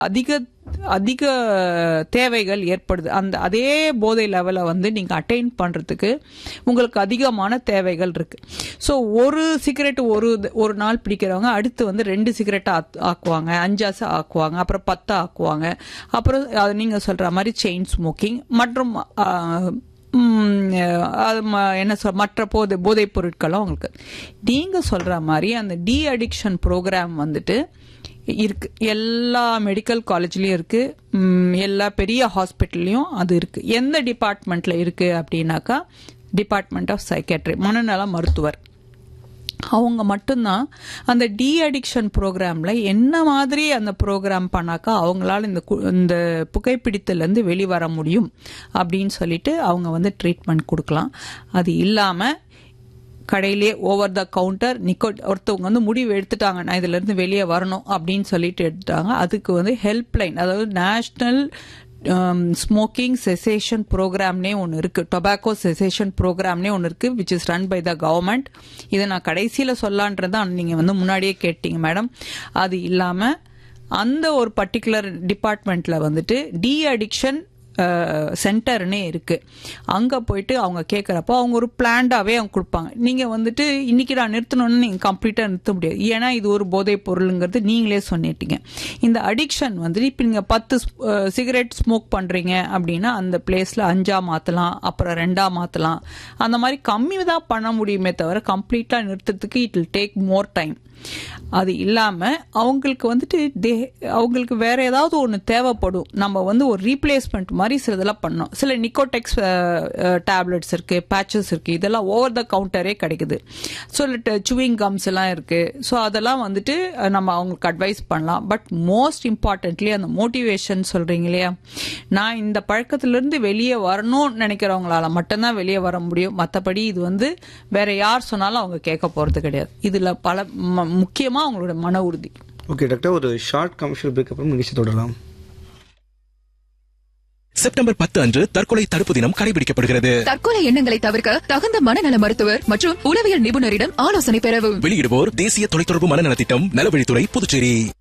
அதிக அதிக தேவைகள் ஏற்படுது அந்த அதே போதை லெவலை வந்து நீங்கள் அட்டைன் பண்ணுறதுக்கு உங்களுக்கு அதிகமான தேவைகள் இருக்கு ஸோ ஒரு சிகரெட் ஒரு ஒரு நாள் பிடிக்கிறவங்க அடுத்து வந்து ரெண்டு சிகரெட்டை ஆக்குவாங்க அஞ்சாசு ஆக்குவாங்க அப்புறம் பத்து ஆக்குவாங்க அப்புறம் அது நீங்கள் சொல்கிற மாதிரி செயின் ஸ்மோக்கிங் மற்றும் ஆ, ம், அது ம- என்ன சொல் மற்ற போதை போதைப் பொருட்களும் உங்களுக்கு நீங்கள் சொல்கிற மாதிரி அந்த டி அடிக்ஷன் ப்ரோக்ராம் வந்துட்டு இருக்கு எல்லா மெடிக்கல் காலேஜ்லயும் இருக்கு ம், எல்லா பெரிய ஹாஸ்பிட்டல்லையும் அது இருக்கு எந்த டிபார்ட்மெண்ட்ல இருக்கு அப்படின்னாக்கா டிபார்ட்மெண்ட் ஆஃப் சைக்கேட்ரி மனநல மருத்துவர் அவங்க மட்டும்தான் அந்த டி அடிக்ஷன் ப்ரோக்ராம்ல என்ன மாதிரி அந்த ப்ரோக்ராம் பண்ணாக்கா அவங்களால இந்த கு- இந்த புகைப்பிடித்தலேருந்து வெளிவர முடியும் அப்படின்னு சொல்லிட்டு அவங்க வந்து ட்ரீட்மெண்ட் கொடுக்கலாம் அது இல்லாமல் கடையிலே ஓவர் த கவுண்டர் நிக்கோ ஒருத்தவங்க வந்து முடிவு எடுத்துட்டாங்க நான் இதுல இருந்து வெளியே வரணும் அப்படின்னு சொல்லிட்டு எடுத்துட்டாங்க அதுக்கு வந்து ஹெல்ப்லைன் அதாவது நேஷனல் ஸ்மோக்கிங் செசேஷன் ப்ரோக்ராம்னே ஒன்று இருக்கு டொபாக்கோ செசேஷன் ப்ரோக்ராம்னே ஒன்று இருக்கு which is run by the government இதை நான் கடைசியில் சொல்லான்றதான் நீங்க வந்து முன்னாடியே கேட்டீங்க மேடம் அது இல்லாம அந்த ஒரு பர்டிகுலர் டிபார்ட்மெண்ட்ல வந்துட்டு டி அடிக்ஷன் சென்டர்னே இருக்கு அங்க போயிட்டு அவங்க கேட்கறப்போ அவங்க ஒரு பிளான்டாவே அவங்க கொடுப்பாங்க நீங்க வந்துட்டு இன்னைக்கு நான் நிறுத்தணும்னு நீங்க கம்ப்ளீட்டா நிறுத்த முடியாது ஏன்னா இது ஒரு போதைப் பொருளுங்கிறது நீங்களே சொன்னிட்டீங்க இந்த அடிக்ஷன் வந்து இப்ப நீங்க பத்து சிகரெட் ஸ்மோக் பண்றீங்க அப்படின்னா அந்த பிளேஸ்ல அஞ்சா மாத்தலாம் அப்புறம் ரெண்டா மாத்தலாம் அந்த மாதிரி கம்மி தான் பண்ண முடியுமே தவிர கம்ப்ளீட்டா நிறுத்துறதுக்கு it will take more time அது இல்லாம அவங்களுக்கு வந்துட்டு தே- அவங்களுக்கு வேற ஏதாவது ஒன்று தேவைப்படும் நம்ம வந்து ஒரு ரீப்ளேஸ்மெண்ட் மாதிரி சிலதெல்லாம் பண்ணோம் சில நிக்கோடெக்ஸ் டேப்லெட்ஸ் இருக்கு பேச்சஸ் இருக்கு இதெல்லாம் ஓவர் த கவுண்டரே கிடைக்குது ஸோ சுவிங் கம்ஸ் எல்லாம் இருக்கு ஸோ அதெல்லாம் வந்துட்டு அஹ், நம்ம அவங்களுக்கு அட்வைஸ் பண்ணலாம் பட் மோஸ்ட் இம்பார்ட்டன்ட்லி அந்த மோட்டிவேஷன் சொல்றீங்க இல்லையா நான் இந்த பழக்கத்திலிருந்து வெளியே வரணும்னு நினைக்கிறவங்களால மட்டும்தான் வெளியே வர முடியும் மற்றபடி இது வந்து வேற யார் சொன்னாலும் அவங்க கேட்க போறது கிடையாது இதுல பல ம- முக்கியமா அவங்களோட மன உறுதி ஓகே டாக்டர் ஒரு ஷார்ட் கமர்ஷியல் பிரேக் அப்புறம் நிகழ்ச்சி தொடரலாம் செப்டம்பர் பத்து அன்று தற்கொலை தடுப்பு தினம் கடைபிடிக்கப்படுகிறது தற்கொலை எண்ணங்களை தவிர்க்க தகுந்த மனநல மருத்துவர் மற்றும் உளவியல் நிபுணரிடம் ஆலோசனை பெறவும் வெளியிடுவோர் தேசிய தொலைத்தொடர்பு மனநல திட்டம் நலவழித்துறை புதுச்சேரி